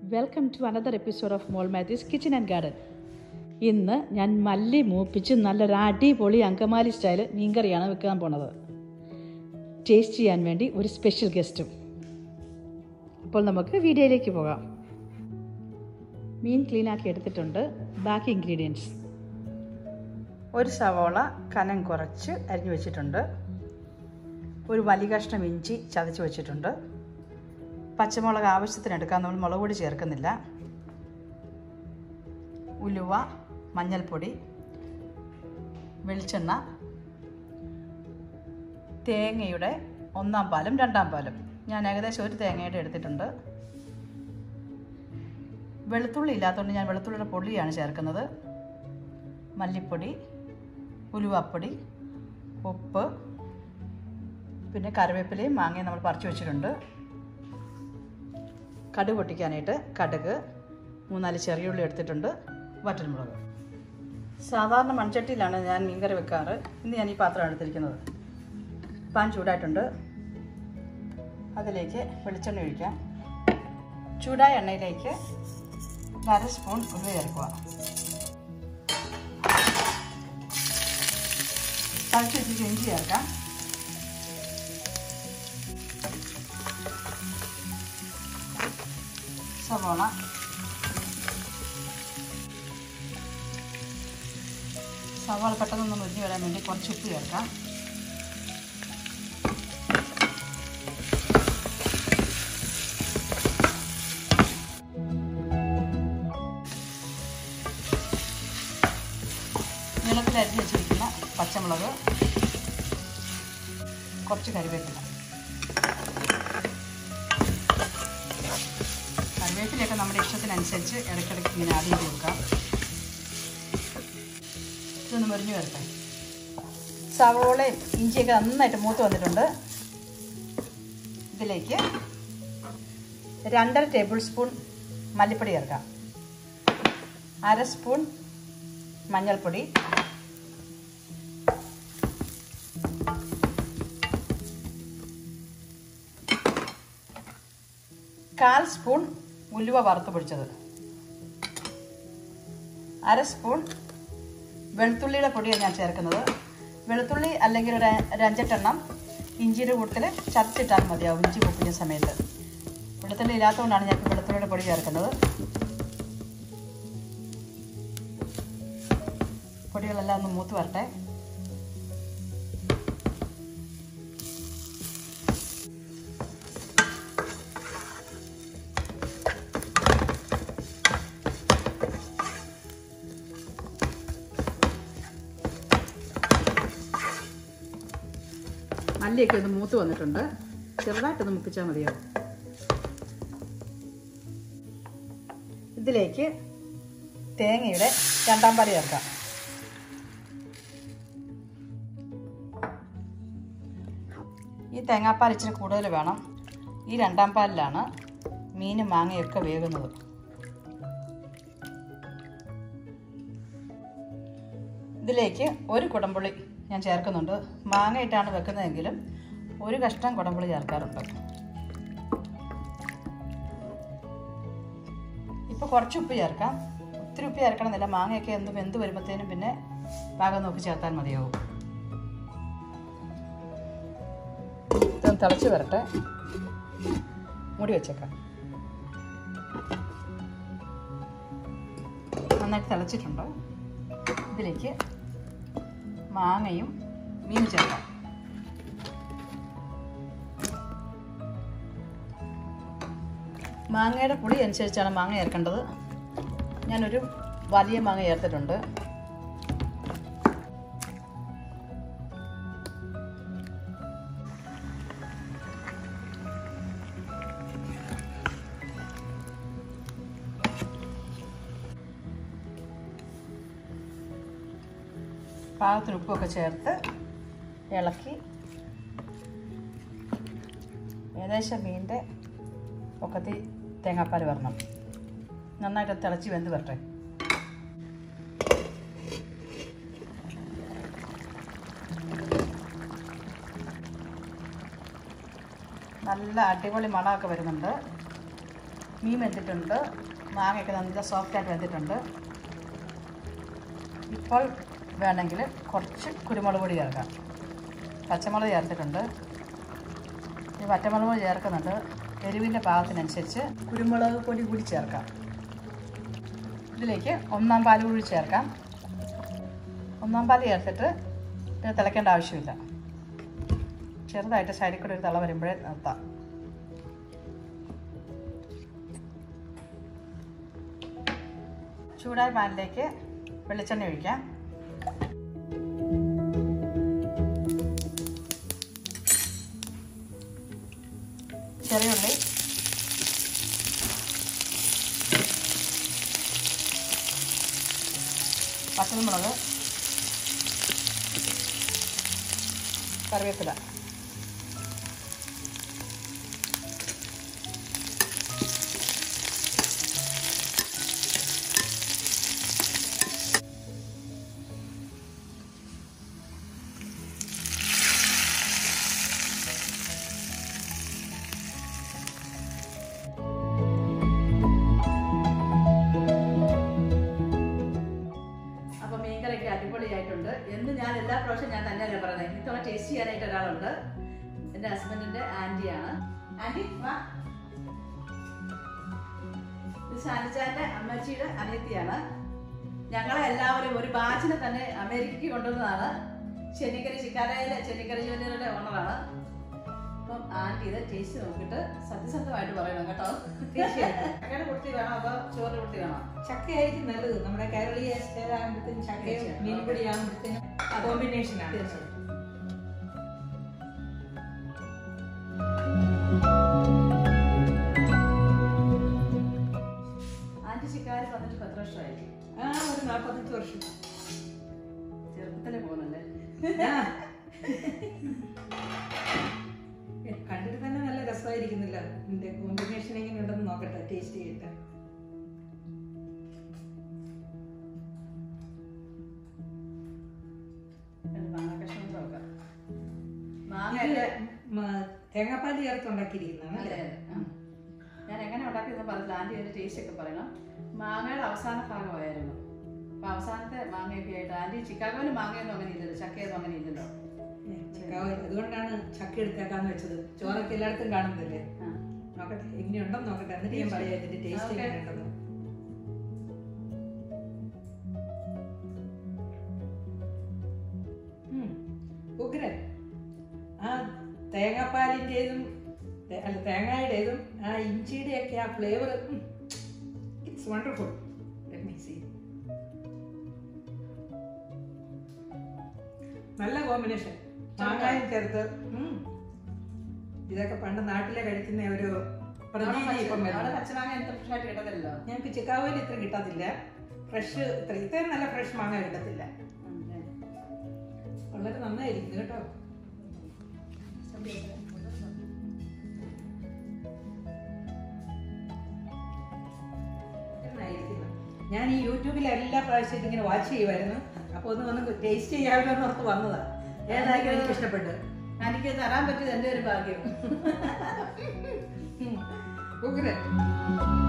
Welcome to another episode of Mol Mathews kitchen and garden ഇന്ന് ഞാൻ മല്ലി മൂപ്പിച്ച് നല്ലൊരു അടിപൊളി അങ്കമാലി സ്റ്റൈൽ മീൻകറിയാണ് വെക്കാൻ പോണത് ടേസ്റ്റ് ചെയ്യാൻ വേണ്ടി ഒരു സ്പെഷ്യൽ ഗസ്റ്റും അപ്പോൾ നമുക്ക് വീഡിയോയിലേക്ക് പോകാം മീൻ ക്ലീൻ ആക്കി എടുത്തിട്ടുണ്ട് ബാക്കി ഇൻഗ്രീഡിയൻസ് ഒരു സവോള കനം കുറച്ച് അരിഞ്ഞു വെച്ചിട്ടുണ്ട് ഒരു വലിയ കഷ്ണം ഇഞ്ചി ചതച്ച് വെച്ചിട്ടുണ്ട് പച്ചമുളക് ആവശ്യത്തിന് എടുക്കാം നമ്മൾ മുളക് പൊടി ചേർക്കുന്നില്ല ഉലുവ മഞ്ഞൾപ്പൊടി വെളിച്ചെണ്ണ തേങ്ങയുടെ ഒന്നാം പാലും രണ്ടാം പാലും ഞാൻ ഏകദേശം ഒരു തേങ്ങയുടെ എടുത്തിട്ടുണ്ട് വെളുത്തുള്ളി ഇല്ലാത്തതുകൊണ്ട് ഞാൻ വെളുത്തുള്ളിയുടെ പൊടിയാണ് ചേർക്കുന്നത് മല്ലിപ്പൊടി ഉലുവപ്പൊടി ഉപ്പ് പിന്നെ കറിവേപ്പിലയും മാങ്ങയും നമ്മൾ പറിച്ചു വെച്ചിട്ടുണ്ട് കടുക് പൊട്ടിക്കാനായിട്ട് കടുക് മൂന്നാല് ചെറിയുള്ളി എടുത്തിട്ടുണ്ട് വറ്റൽമുളക് സാധാരണ മൺചട്ടിയിലാണ് ഞാൻ മീൻകറി വെക്കാറ് ഇന്ന് ഞാൻ ഈ പാത്രം എടുത്തിരിക്കുന്നത് പാൻ ചൂടായിട്ടുണ്ട് അതിലേക്ക് വെളിച്ചെണ്ണ ഒഴിക്കാം ചൂടായ എണ്ണയിലേക്ക് അര സ്പൂൺ ഉലുവ ചേർക്കുക തളിച്ച് വെച്ചിട്ട് ഇഞ്ചി ചേർക്കാം സവോള സവാള പെട്ടെന്ന് മുരിഞ്ഞ് വരാൻ വേണ്ടി കുറച്ച് ഉപ്പ് ചേർക്കാം നീളത്തിൽ അരിഞ്ഞ് വെച്ചിരിക്കുന്ന പച്ചമുളക് കുറച്ച് കറിവേപ്പില കറിവേപ്പിലയൊക്കെ നമ്മുടെ ഇഷ്ടത്തിനനുസരിച്ച് ഇടയ്ക്കിടയ്ക്ക് ഇങ്ങനെ ആഡ് ചെയ്ത് കൊടുക്കാം ഇതൊന്ന് മുരിഞ്ഞു വരട്ടെ സവോളയും ഇഞ്ചിയൊക്കെ നന്നായിട്ട് മൂത്ത് വന്നിട്ടുണ്ട് ഇതിലേക്ക് രണ്ടര ടേബിൾ സ്പൂൺ മല്ലിപ്പൊടി ചേർക്കാം അര സ്പൂൺ മഞ്ഞൾപ്പൊടി കാൽ സ്പൂൺ ഉലുവ വറുത്ത് പൊടിച്ചത് അര സ്പൂൺ വെളുത്തുള്ളിയുടെ പൊടിയാണ് ഞാൻ ചേർക്കുന്നത് വെളുത്തുള്ളി അല്ലെങ്കിൽ ഒരു ഒരു അഞ്ചെട്ടെണ്ണം ഇഞ്ചിയുടെ കൂട്ടത്തിൽ ചതച്ചിട്ടാൽ മതിയാവും ഇഞ്ചി പൊപ്പിക്കുന്ന സമയത്ത് വെളുത്തുള്ളി ഇല്ലാത്തതുകൊണ്ടാണ് ഞാൻ വെളുത്തുള്ളിയുടെ പൊടി ചേർക്കുന്നത് പൊടികളെല്ലാം ഒന്ന് മൂത്ത് വരട്ടെ മല്ലിയൊക്കെ ഒന്ന് മൂത്ത് വന്നിട്ടുണ്ട് ചെറുതായിട്ടൊന്ന് മുപ്പിച്ചാൽ മതിയാവും ഇതിലേക്ക് തേങ്ങയുടെ രണ്ടാം പാല് ചേർക്കാം ഈ തേങ്ങാപ്പാൽ ഇച്ചിരി കൂടുതൽ വേണം ഈ രണ്ടാം പാലിലാണ് മീനും മാങ്ങയൊക്കെ വേകുന്നത് ഇതിലേക്ക് ഒരു കുടംപുളി ഞാൻ ചേർക്കുന്നുണ്ട് മാങ്ങയിട്ടാണ് വെക്കുന്നതെങ്കിലും ഒരു കഷ്ണം കുടംപുളി ചേർക്കാറുണ്ട് ഇപ്പോൾ കുറച്ച് ഉപ്പ് ചേർക്കാം ഒത്തിരി ഉപ്പ് ചേർക്കണമെന്നില്ല മാങ്ങയൊക്കെ എന്ത് വെന്ത് വരുമ്പോഴത്തേനും പിന്നെ പാകം നോക്കി ചേർത്താൽ മതിയാവും ഇതൊന്ന് തിളച്ച് വരട്ടെ മൂടി വെച്ചേക്കാം നന്നായിട്ട് തിളച്ചിട്ടുണ്ട് ഇതിലേക്ക് മാങ്ങയും മീൻ ചേർക്കാം മാങ്ങയുടെ പുളി അനുസരിച്ചാണ് മാങ്ങ ചേർക്കേണ്ടത് ഞാനൊരു വലിയ മാങ്ങ ചേർത്തിട്ടുണ്ട് പാകത്തിന് ഉപ്പൊക്കെ ചേർത്ത് ഇളക്കി ഏകദേശം മീനിൻ്റെ ഒക്കത്തിൽ തേങ്ങാപ്പാൽ വരണം നന്നായിട്ട് തിളച്ച് വെന്ത് വരട്ടെ നല്ല അടിപൊളി മണമൊക്കെ വരുന്നുണ്ട് മീൻ വെന്തിട്ടുണ്ട് മാങ്ങയൊക്കെ നല്ല സോഫ്റ്റായിട്ട് വെന്തിട്ടുണ്ട് ഇപ്പോൾ വേണമെങ്കിൽ കുറച്ച് കുരുമുളക് പൊടി ചേർക്കാം പച്ചമുളക് ചേർത്തിട്ടുണ്ട് ഈ പച്ചമുളക് പൊടി ചേർക്കുന്നുണ്ട് എരിവിൻ്റെ പാകത്തിനനുസരിച്ച് കുരുമുളക് പൊടി കൂടി ചേർക്കാം ഇതിലേക്ക് ഒന്നാം പാൽ കൂടി ചേർക്കാം ഒന്നാം പാൽ ചേർത്തിട്ട് ഇത് തിളയ്ക്കേണ്ട ആവശ്യമില്ല ചെറുതായിട്ട് സൈഡിൽ കൂടെ ഒരു തിള വരുമ്പോഴേ നിർത്താം ചൂടായ പാനിലേക്ക് വെളിച്ചെണ്ണ ഒഴിക്കാം ചെറിയുള്ളി പച്ചമുളക് കറിവേപ്പില അപ്പോൾ മീൻകറിയൊക്കെ അടിപൊളിയായിട്ടുണ്ട് എന്ന് ഞാൻ എല്ലാ പ്രാവശ്യം ഞാൻ തന്നെയല്ലേ പറയുന്നത് ഇത്തവണ ടേസ്റ്റ് ചെയ്യാനായിട്ട് ഒരാളുണ്ട് എൻ്റെ ഹസ്ബൻഡിൻ്റെ ആൻറ്റിയാണ് ആൻറ്റി വാ ഇത് ഷാനിച്ചാൻ്റെ അമ്മച്ചിയുടെ അനിയത്തിയാണ് ഞങ്ങളെ എല്ലാവരും ഒരു ബാച്ചിനെ തന്നെ അമേരിക്കയ്ക്ക് കൊണ്ടുവന്നതാണ് ചെന്നിക്കരി ചിക്കാരയിലെ ചെന്നിക്കരി ജ്വല്ലറിയുടെ ഓണറാണ് അപ്പം ആൻറ്റി ഇത് ടേസ്റ്റ് നോക്കിയിട്ട് സത്യസന്ധമായിട്ട് പറയണം കേട്ടോ ചക്കയുടെ കുട്ടി വേണോ അതോ ചോറിന്റെ കുട്ടി വേണോ ചക്കയായിരിക്കും നല്ലത് നമ്മുടെ കേരളീയ സ്റ്റൈൽ ആകുമ്പോഴത്തേനും ചക്കയും തീർച്ചയായും. മീൻപൊടി ആകുമ്പോഴത്തേനും കോമ്പിനേഷൻ ആണ് തീർച്ചയായും ആന്റി ശിക്കാരി വന്നിട്ട് പത്ത് വർഷമായി ആ ഒരു നാൽപ്പത്തഞ്ച് വർഷം ചെറുപ്പത്തിലെ പോകുന്നല്ലേ ആ. കണ്ടിട്ട് തന്നെ നല്ല രസമായിരിക്കുന്നില്ല ഇതിന്റെ കോമ്പിനേഷൻ എങ്ങനെ ഉണ്ടെന്ന് നോക്കട്ടെ ടേസ്റ്റ് ചെയ്തിട്ട് രണ്ട് മാങ്ങ കഷ്ണം നോക്കാം മാങ്ങ ഇത് അല്ലേ മ- തേങ്ങാപ്പാൽ ചേർത്ത് ഉണ്ടാക്കിയിരിക്കുന്നതാണ് അല്ലേ അല്ലേ ആ. ഞാൻ എങ്ങനെ ഉണ്ടാക്കിയെന്ന് പറഞ്ഞില്ല ആന്റി അതിന്റെ ടേസ്റ്റ് ഒക്കെ പറയണം മാങ്ങയുടെ അവസാന ഭാഗമായിരുന്നു അപ്പൊ അവസാനത്തെ മാങ്ങയൊക്കെ ആയിട്ട് ആന്റി ചിക്കാഗോയിൽ മാങ്ങയൊന്നും അങ്ങനെ ഇല്ലല്ലോ ചക്കയൊന്നും അങ്ങനെ ഇല്ലല്ലോ ഏ, ചക്കാവ് അതുകൊണ്ടാണ് ചക്ക എടുത്തേക്കാന്ന് വെച്ചത് ചോറൊക്കെ എല്ലായിടത്തും കാണുന്നില്ലേ ആ. നോക്കട്ടെ എങ്ങനെയുണ്ടെന്ന് നോക്കട്ടെ എന്നിട്ട് ഞാൻ പറയാം ഇതിന്റെ ടേസ്റ്റ് ഓക്കേ. എങ്ങനെയുണ്ടെന്ന് ഉം. ഉഗ്രൻ ആ തേങ്ങാപ്പാലിൻ്റെതും അല്ല തേങ്ങയുടേതും ആ ഇഞ്ചിയുടെ ഒക്കെ ആ ഫ്ലേവർ ഇറ്റ്സ് വണ്ടർഫുൾ സീ നല്ല കോമ്പിനേഷൻ മാങ്ങായും ചേർത്ത് ഉം. ഇതൊക്കെ പണ്ട് നാട്ടിലെ കഴിക്കുന്ന ഒരു പ്രതീതി ഇപ്പം അവിടെ വരുന്നു. പച്ചമാങ്ങ എന്ത് ഫ്രഷായിട്ട് കിട്ടത്തില്ലല്ലോ ഞങ്ങൾക്ക് ചിക്കാഗോയിൽ ഇത്ര കിട്ടത്തില്ല ഫ്രഷ് ഇത്ര ഇത്രയും നല്ല ഫ്രഷ് മാങ്ങ കിട്ടത്തില്ല ഉം, അല്ലേ? വളരെ നന്നായിരിക്കുന്നു കേട്ടോ നന്നായിരിക്കുന്നു. ഞാൻ ഈ യൂട്യൂബിൽ എല്ലാ പ്രാവശ്യവും ഇങ്ങനെ വാച്ച് ചെയ്യുമായിരുന്നു അപ്പോൾ ഒന്ന് വന്ന് ടേസ്റ്റ് ചെയ്യാമല്ലോ എന്ന് ഓർത്ത് വന്നതാ ഏതായാലും എനിക്ക് ഇഷ്ടപ്പെട്ടു എനിക്ക് തരാൻ പറ്റിയത് എൻ്റെ ഒരു ഭാഗ്യം ഉഗ്രൻ